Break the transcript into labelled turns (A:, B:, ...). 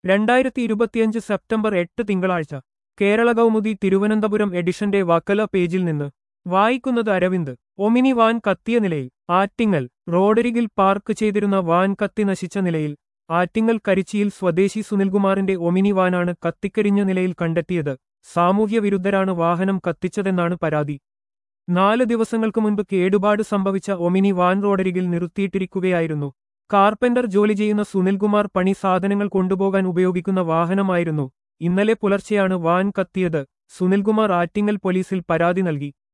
A: രണ്ടായിരത്തി ഇരുപത്തിയഞ്ച് സെപ്റ്റംബർ എട്ട് തിങ്കളാഴ്ച കേരള കൗമുദി തിരുവനന്തപുരം എഡിഷന്റെ വക്കല പേജിൽ നിന്ന് വായിക്കുന്നത് അരവിന്ദ് ഒമിനി വാൻ കത്തിയ നിലയിൽ ആറ്റിങ്ങൽ റോഡരികിൽ പാർക്ക് ചെയ്തിരുന്ന വാൻ കത്തി നശിച്ച നിലയിൽ ആറ്റിങ്ങൽ കരിച്ചിയിൽ സ്വദേശി സുനിൽകുമാറിന്റെ ഒമിനി വാനാണ് കത്തിക്കരിഞ്ഞ നിലയിൽ കണ്ടെത്തിയത് സാമൂഹ്യ വിരുദ്ധരാണ് വാഹനം കത്തിച്ചതെന്നാണ് പരാതി നാല് ദിവസങ്ങൾക്ക് മുൻപ് കേടുപാട് സംഭവിച്ച ഒമിനി വാൻ റോഡരികിൽ നിർത്തിയിട്ടിരിക്കുകയായിരുന്നു കാർപ്പന്റർ ജോലി ചെയ്യുന്ന സുനിൽകുമാർ പണി സാധനങ്ങൾ കൊണ്ടുപോകാൻ ഉപയോഗിക്കുന്ന വാഹനമായിരുന്നു ഇന്നലെ പുലർച്ചെയാണ് വാൻ കത്തിയത് സുനിൽകുമാർ ആറ്റിങ്ങൽ പോലീസിൽ പരാതി നൽകി